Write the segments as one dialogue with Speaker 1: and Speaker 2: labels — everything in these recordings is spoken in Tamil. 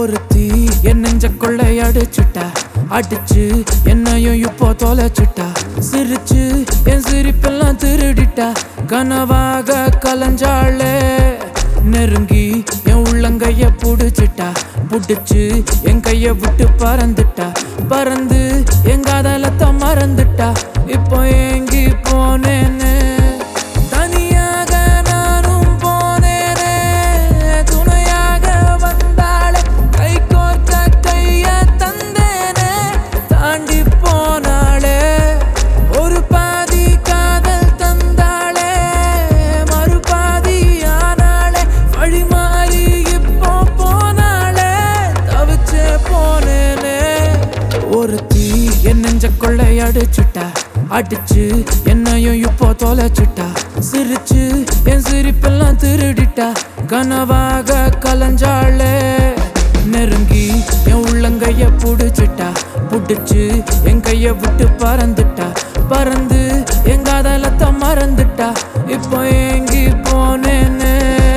Speaker 1: ஒருத்தி என் நெஞ்ச கொள்ளை அடிச்சுட்டா அடிச்சு என்னையும் இப்போ தொலைச்சுட்டா சிரிச்சு என் சிரிப்பெல்லாம் திருடிட்டா கனவாக கலஞ்சாளே நெருங்கி என் உள்ளங்கைய புடிச்சிட்டா புடிச்சு என் கைய விட்டு பறந்துட்டா பறந்து என் காதலத்தை மறந்துட்டா இப்போ ஏங்கி போனேன்னு தனியாக நானும் போனேனே துணையாக வந்தாளே கை கோர்க்க கைய தந்தேனே தாண்டி போனாளே ஒரு பாதி காதல் தந்தாளே மறுபாதி ஆனாளே வழி மாறி இப்போ போனாளே தவிச்சே போனேனே ஒருத்தி என் நெஞ்ச கொள்ளை அடிச்சுட்டா அடிச்சு என்னையும் இப்போ தொலைச்சுட்டா சிரிச்சு என் சிரிப்பெல்லாம் திருடிட்டா கனவாக கலஞ்சாளே நெருங்கி என் உள்ளங்கைய புடிச்சிட்டா புடிச்சு என் கைய விட்டு பறந்துட்டா பறந்து என் காதலத்தை மறந்துட்டா இப்போ ஏங்கி போனேனே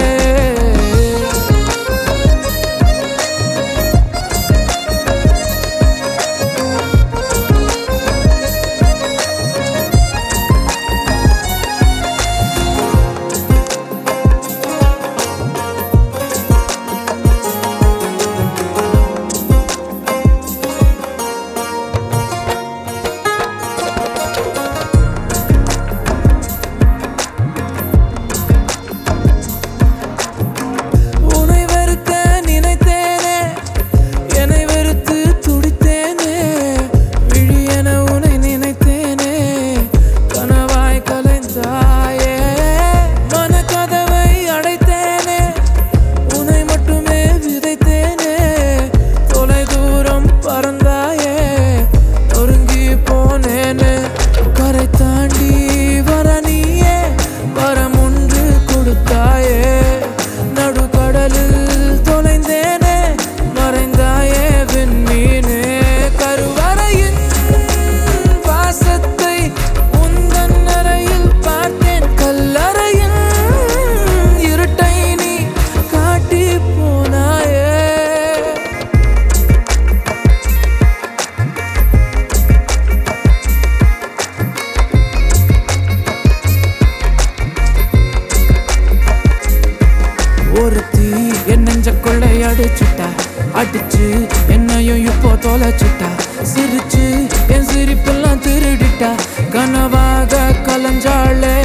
Speaker 1: உன்னை வெறுக்க நினைத்தேனே என்னை வெறுத்து துடித்தேனே விழி என உன்னை நினைத்தேனே கனவாய் கலைந்தாயே மனக்கதவை அடைத்தேனே உன்னை மட்டுமே விதைத்தேனே தொலை தூரம் பறந்தாயே நொறுங்கி போனேனே கரை தாண்டி வர நீயே வரம் ஒன்று கொடுத்தாயே நடுக்கடலில் தொலைந்தேனே மறைந்தாயே விண்மீனே கருவறையின் வாசத்தை உந்தன் அறையில் பார்த்தேன் கல்லறையின் இருட்டை நீ காட்டி போனாயே ஒருத்தி என் நெஞ்ச கொள்ளை அடிச்சுட்டா அடிச்சு என்னையும் இப்போ தொலைச்சுட்டா சிரிச்சு என் சிரிப்பெல்லாம் திருடிட்டா கனவாக கலஞ்சாளே